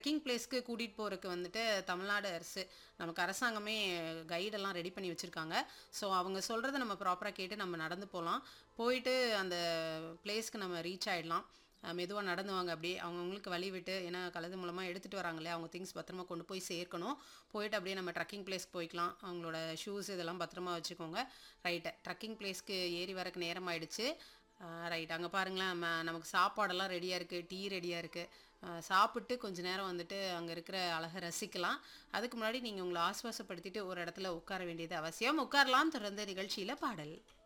trekking பிளேஸ்க்கு கூட்டிகிட்டு போகிறதுக்கு வந்துட்டு தமிழ்நாடு அரசு நமக்கு அரசாங்கமே கைடெல்லாம் ரெடி பண்ணி வச்சுருக்காங்க ஸோ அவங்க சொல்கிறத நம்ம ப்ராப்பராக கேட்டு நம்ம நடந்து போகலாம் போயிட்டு அந்த பிளேஸ்க்கு நம்ம ரீச் ஆகிடலாம் மெதுவாக நடந்து வாங்க அப்படியே அவங்கவுங்களுக்கு வழி விட்டு ஏன்னா கழுது மூலமாக எடுத்துகிட்டு வராங்களே அவங்க திங்ஸ் பத்திரமா கொண்டு போய் சேர்க்கணும் போயிட்டு அப்படியே நம்ம ட்ரக்கிங் பிளேஸ்க்கு போய்க்கலாம் அவங்களோட ஷூஸ் இதெல்லாம் பத்திரமா வச்சுக்கோங்க ரைட்டு ட்ரக்கிங் பிளேஸ்க்கு ஏறி வரக்கு நேரம் ஆயிடுச்சு ரைட் அங்கே பாருங்களேன் ம- நமக்கு சாப்பாடெல்லாம் ரெடியாக இருக்குது டீ ரெடியாக இருக்குது சாப்பிட்டு கொஞ்ச நேரம் வந்துட்டு அங்கே இருக்கிற அழகை ரசிக்கலாம் அதுக்கு முன்னாடி நீங்கள் உங்களை ஆஸ்வாசப்படுத்திட்டு ஒரு இடத்துல உட்கார வேண்டியது அவசியம் உட்காரலாம் தொடர்ந்து நிகழ்ச்சியில் பாடல்